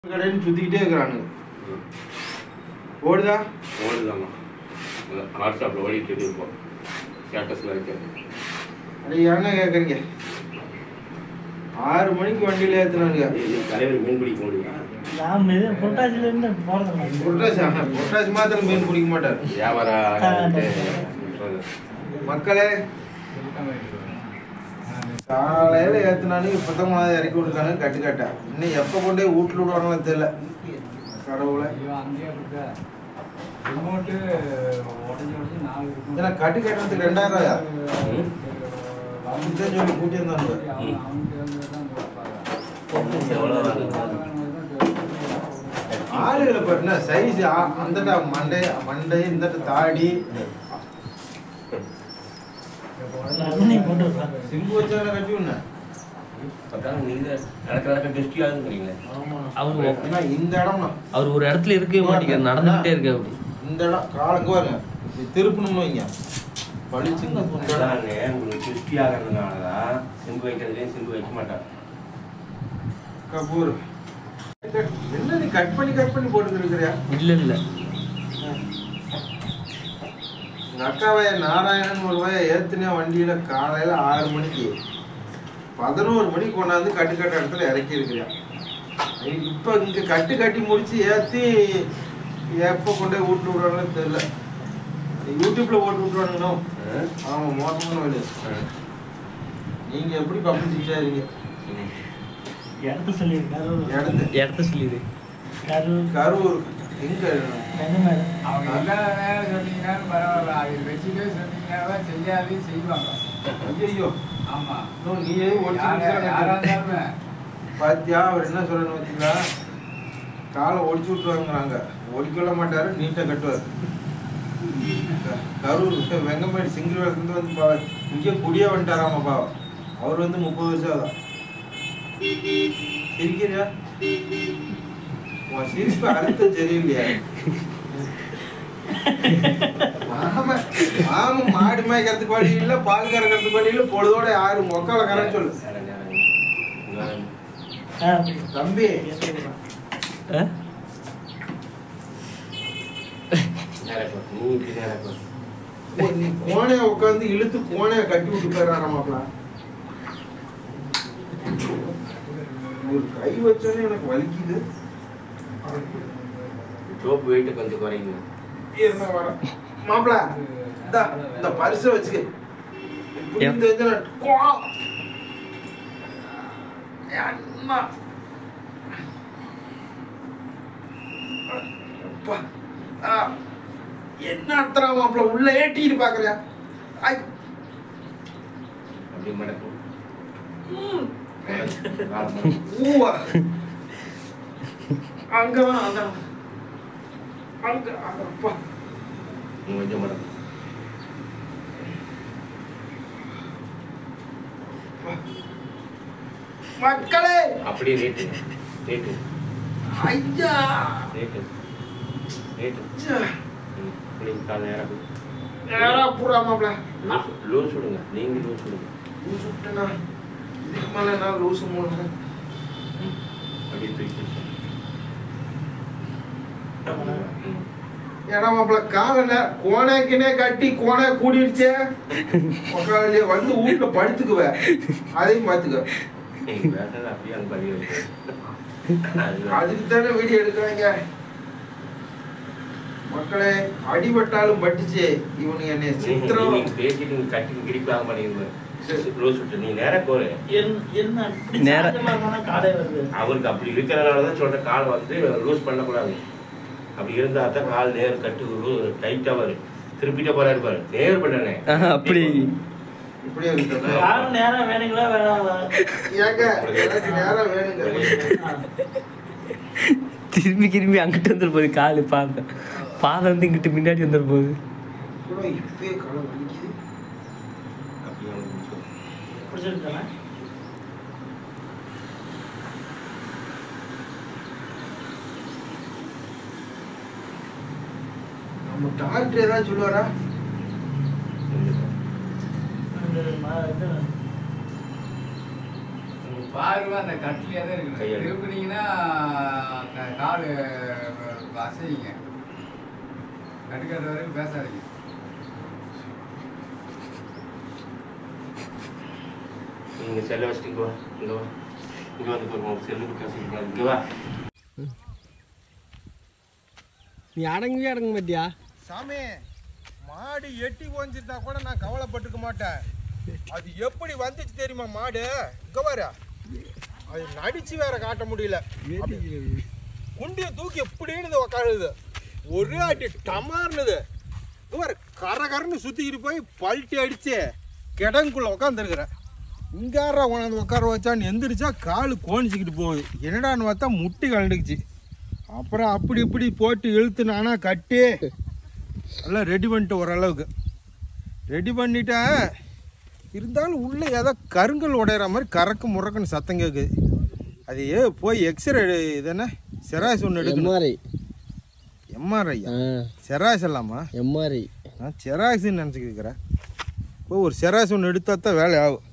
கடைன்னு சுத்திக்கிட்டே இருக்கிறானுங்க ஓடுதா ஓடுதாம்மா வாட்ஸ்அப்பில் ஓடிட்டு இருக்கு இப்போ ஸ்டேட்டஸில் இருக்கு அட ஏங்க கேட்குறீங்க ஆறு மணிக்கு வண்டியில் ஏற்றுனானுங்க ஏய், தலைவர் மீன் பிடிக்க முடியுமா நான் இது பொட்டாசில இருந்து போறதில்ல பொட்டாசி ஆஹா, பொட்டாசி மாத்திரம் மீன் பிடிக்க மாட்டார் வியாபாரம் மக்களே காலையில் ஏற்றுனானுங்க இப்போ தான் இறக்கி விட்டுருக்கானுங்க கட்டு கட்டா இன்னும் எப்போ கொண்டு போய் வீட்டில் விடுவாங்களோ தெரியல கடவுளை ஏன்னா கட்டு கட்டுறதுக்கு ரெண்டாயிரம் ரூபாயா அப்படித்தான் சொல்லி கூட்டி இருந்தானுங்க ஆளுகளை பாருங்க சைஸ் அந்த மண்டை மண்டை இந்த தாடி ரஜினி போட்டு விட்டாங்க சிம்பு வச்சால கட்டி விடன நீங்கள் நடக்க நடக்க டெஸ்டி ஆகுங்கிறீங்களே அவர் ஏன்னா இந்த இடம்னா அவர் ஒரு இடத்துல இருக்கவே மாட்டேங்கிறார் நடந்துகிட்டே இருக்க அப்படி இந்த இடம் காலங்க பாருங்க இது திருப்பணும்னு வைங்க பளிச்சுங்க இந்த இடம். அதாங்க உங்களுக்கு டெஸ்டி ஆகிறதுனால தான் சிம்பு வைக்கிறதுலேயும் சிம்பு வைக்க மாட்டாங்க கபூர் என்ன நீ கட் பண்ணி கட் பண்ணி போட்டுக்கிறியா இல்ல இல்ல எங்க அக்காவை நாராயணன் ஒரு வாய ஏத்துனே வண்டியில காலையில ஆறு மணிக்கு பதினோரு மணிக்கு கொண்டாந்து கட்டு கட்ட இடத்துல இறக்கி இருக்கிறியா இப்ப இங்க கட்டு கட்டி முடிச்சு ஏத்தி எப்ப கொண்டு போய் விட்டு விடுறாங்கன்னு தெரியல யூடியூப்ல போட்டு விட்டுருவானுங்கண்ணோ ஆமா மோசமான வழி நீங்க எப்படி பப்ளிசிட்டி செய்றீங்க இடத்த சொல்லியிருக்காரு இடத்து இடத்த சொல்லிடு கரூர் கரூர் எங்க கனிமேடு அவங்க என்ன வேலை சொன்னீங்கன்னாலும் பரவாயில்ல அது வச்சுட்டே சொன்னீங்கன்னா செய்யாதே செய்வாங்க ஐயோ ஆமா நீயே ஒடிச்சு யாரா யாரா முடிச்சிடாங்க. இருந்தாலுமே பாத்தியா அவர் என்ன சொல்லணும் பார்த்தீங்களா காலை ஒடிச்சு விட்டுருவாங்கிறாங்க ஒடிக்கொள்ள மாட்டாரு நீட்டா கட்டுவார் க- கரூர் வெங்கமேடு சிங்கிள்வேலத்துலேருந்து வந்து பா இங்கே குடியே வந்துட்டாராமா பாவம் அவர் வந்து முப்பது வருஷம் ஆகுதா சிரிக்கிறியா உன் சிரிப்பு அர்த்தம் சரியில்லையா ஆமா ஆமா மாடு மேய்க்கிறதுக்கு வழி இல்ல பால் கறக்கிறதுக்கு வழி இல்ல பொழுதோட யாரு மொக்கால கறன்னு சொல்லு ஆ தம்பி ஆ? நீ இப்படி நேரம் ஓ, நீ கோணைய உட்காந்து இழுத்து கோணைய கட்டி விட்டு போயிடறாமாப்ல ஒரு கை வச்சோன்னே எனக்கு வலிக்குது ஜோப் வெயிட்டு கொஞ்சம் குறையுங்க என்ன வர மாப்பிள இந்தா இந்த பரிசை வச்சுக்க இப்படி எப்- தெரிஞ்சா கோ அண்ணா அப்பா. ஆ. என்ன அர்த்தரா மாப்பிள உள்ள ஏட்டிட்டு பாக்குறியா ஐ அப்படியே மடக்கும் ம். கால் மடக்கும். ஊவா அங்கதான் அதான் அங்க அங்க, அப்பா இன்னும் கொஞ்சம் மடக்கும் மக்களே அப்படியே ரேட்டு ரேட்டு ஐயா ரேட்டு ரேட்டு ச்சே. ம், இப்படி கால் நேரம் நேரா பூரா மாப்பிள லூஸ் லூஸ் விடுங்க நீங்கள் லூஸ் விடுங்க லூசு விட்டேனா இதுக்கு மேல நான் லூசு மூணு அப்படியே தூக்கி ம். ஏன்னா மாப்பிள காலைல கோணைக்குனே கட்டி கோணை கூடிடுச்சே உக்காலையே வந்து வீட்டுல படுத்துக்குவ அதையும் பாத்துக்க நீங்க பேசுறது அப்படியே அங்கே பதிவு இருக்கு. அதுதான். அதுக்கு தானே வீடியோ எடுக்கிறாங்க மக்களே அடிபட்டாலும் பட்டுச்சு இவனுங்க என்னை நீங்க சித்திரம் நீங்க பேசிட்டு நீங்க கட்டி கிரிப்பு ஆக மாட்டேங்குது லூஸ் விட்டு நீ நேரா போற என்- என்ன இப்படி நேரா- சாயந்தரமா இருந்தா காடே வருது அவருக்கு அப்படி இருக்கிறனால தான் சொல்ற கால் வந்து லூஸ் பண்ணக்கூடாது அப்படி இருந்தா தான் கால் நேர் கட்டு டைட்டா வரும் திருப்பிட்ட போறாரு பாரு நேர் பண்ணனே ஆஹா, அப்படி இப்படியே இருக்கிறது யாரும் நேரம் வேணுங்களா வேணாங்களா ஏங்க எனக்கு நேரம் வேணுங்க திரும்பி திரும்பி அங்கிட்டு வந்துட போகுது காலு பாதம் பாதம் வந்து இங்கிட்டு முன்னாடி வந்துட போகுது கூட இப்பயே காலம் வலிக்குது அப்படியே அவனுக்கு முடிச்சிடும். பிடிச்சிருக்கானே நம்ம டாக்டர் ஏதாவது சொல்லுவாரா கண்டிப்பா. இந்த ம- இது பார்வை அந்த கட்டிலே தான் இருக்குது கையால. திருப்பினீங்கன்னா அந்த கால் அசைங்க கட்டுக்கட்டு வரைக்கும் பேசாதீங்க நீங்க செல்ல வச்சுட்டு இங்க வா இங்க வா இங்க வந்து பாருங்க உங்க செல்லுக்கு பேசிக்கலாம் இங்க வா நீ அடங்கவே அடங்க மாட்டியா சாமி மாடு எட்டி ஓஞ்சிருந்தா கூட நான் கவலைப்பட்டுக்க மாட்டேன் அது எப்படி வந்துச்சு தெரியுமா மாடு இங்க பாரு அது நடிச்சு வேற காட்ட முடியல குண்டிய தூக்கி எப்படின்னு உக்காருது ஒரே அடி டமார்னுது இங்க பாரு கர கரன்னு சுத்திக்கிட்டு போய் பல்ட்டி அடிச்சு கிடங்குள்ள உக்காந்துருக்குறேன் இங்கார உணர்ந்து உட்கார வச்சான்னு எந்திரிச்சா காலு கோணிச்சிக்கிட்டு போகுது என்னடான்னு பார்த்தா முட்டி கலண்டுக்குச்சு அப்புறம் அப்படி இப்படி போட்டு இழுத்து நானா கட்டி எல்லாம் ரெடி பண்ணிட்டு ஓரளவுக்கு ரெடி பண்ணிட்டேன் இருந்தாலும் உள்ளே ஏதோ கருங்கல் உடையிற மாதிரி கறக்கு முறக்குன்னு சத்தம் கேட்குது அது ஏ போய் எக்ஸ்ரே இது என்ன செராய்ஸ் ஒன்று எடுக்கணும் எம்ஆர்ஐ எம்ஆர்ஐ ஆ செராய்ஸ் இல்லாமா எம்ஆர்ஐ நான் செராய்ஸ்ன்னு நினச்சிக்கிறேன் போய் ஒரு செராய்ஸ் ஒன்று எடுத்தா தான் வேலை ஆகும்